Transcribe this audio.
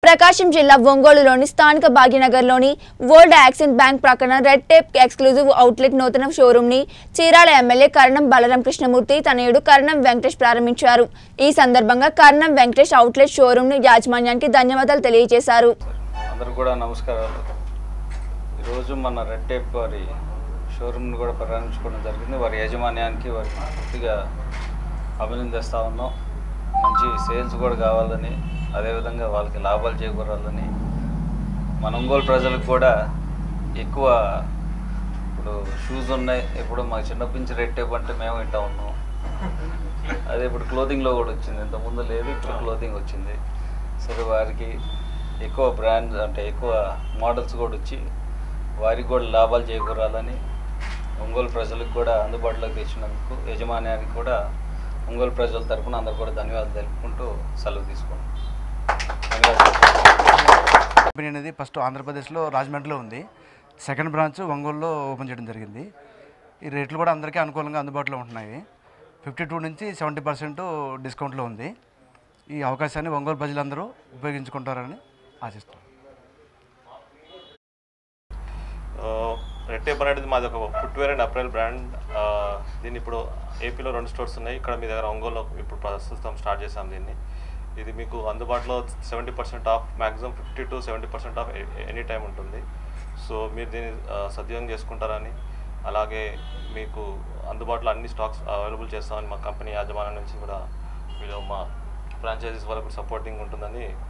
ప్రకాశం జిల్లా ఒంగోలులోని స్థానిక భాగ్యనగర్లోని వరల్డ్ యాక్సిన్ బ్యాంక్ ప్రక్కన రెడ్ టేప్ ఎక్స్క్లూజివ్ అవుట్లెట్ నూతన షోరూంని చీరాల ఎమ్మెల్యే కరణం బలరాం కృష్ణమూర్తి తనయుడు కరణం వెంకటేష్ ప్రారంభించారు ఈ సందర్భంగా కరణం వెంకటేష్ అవుట్లెట్ షోరూం యాజమాన్యానికి ధన్యవాదాలు తెలియజేశారు అందరికి కూడా నమస్కారాలు ఈరోజు మన రెడ్ టేప్ వారి షోరూమ్ని కూడా ప్రారంభించుకోవడం జరిగింది వారి యాజమాన్యానికి వారి పూర్తిగా అభినందిస్తూ ఉన్నాం మంచి సేల్స్ కూడా కావాలని అదేవిధంగా వాళ్ళకి లాభాలు చేకూరాలని మన ఒంగోలు ప్రజలకు కూడా ఎక్కువ ఇప్పుడు షూస్ ఉన్నాయి ఇప్పుడు మాకు చిన్నప్పటి నుంచి రెడ్ టేప్ అంటే మేము వింటా ఉన్నాం అదే ఇప్పుడు క్లోతింగ్లో కూడా వచ్చింది ఇంతకుముందు లేదు ఇప్పుడు క్లోతింగ్ వచ్చింది సరే వారికి ఎక్కువ బ్రాండ్స్ అంటే ఎక్కువ మోడల్స్ కూడా వచ్చి వారికి కూడా లాభాలు చేకూరాలని ఒంగోలు ప్రజలకు కూడా అందుబాటులోకి తెచ్చినందుకు యజమాన్యానికి కూడా ఒంగోలు ప్రజల తరపున అందరు కూడా ధన్యవాదాలు తెలుపుకుంటూ సెలవు తీసుకోండి ధన్యవాదాలు కంపెనీ అనేది ఫస్ట్ ఆంధ్రప్రదేశ్లో రాజమండ్రిలో ఉంది సెకండ్ బ్రాంచ్ ఒంగోలులో ఓపెన్ చేయడం జరిగింది ఈ రేట్లు కూడా అందరికీ అనుకూలంగా అందుబాటులో ఉంటున్నాయి ఫిఫ్టీ టూ నుంచి సెవెంటీ పర్సెంట్ డిస్కౌంట్లో ఉంది ఈ అవకాశాన్ని ఒంగోలు ప్రజలందరూ ఉపయోగించుకుంటారని ఆశిస్తున్నాం రెడ్ టేప్ అనేది మాది ఒక ఫుట్వేర్ అండ్ అప్రైల్ బ్రాండ్ ఆ, దీన్ని ఇప్పుడు ఏపీలో రెండు స్టోర్స్ ఉన్నాయి ఇక్కడ మీ దగ్గర ఒంగోలులో ఇప్పుడు ప్రస్తుతం స్టార్ట్ చేసాం దీన్ని ఇది మీకు అందుబాటులో seventy percent off maximum fifty to seventy percent off any time ఉంటుంది సో మీరు దీన్ని ఆ, సద్వినియోగం చేసుకుంటారని అలాగే మీకు అందుబాటులో అన్ని స్టాక్స్ అవైలబుల్ చేస్తామని మా కంపెనీ యాజమాన్యం నుంచి కూడా వీళ్ళు మా ఫ్రాంచైజీస్ వరకు సపోర్టింగ్ ఉంటుందని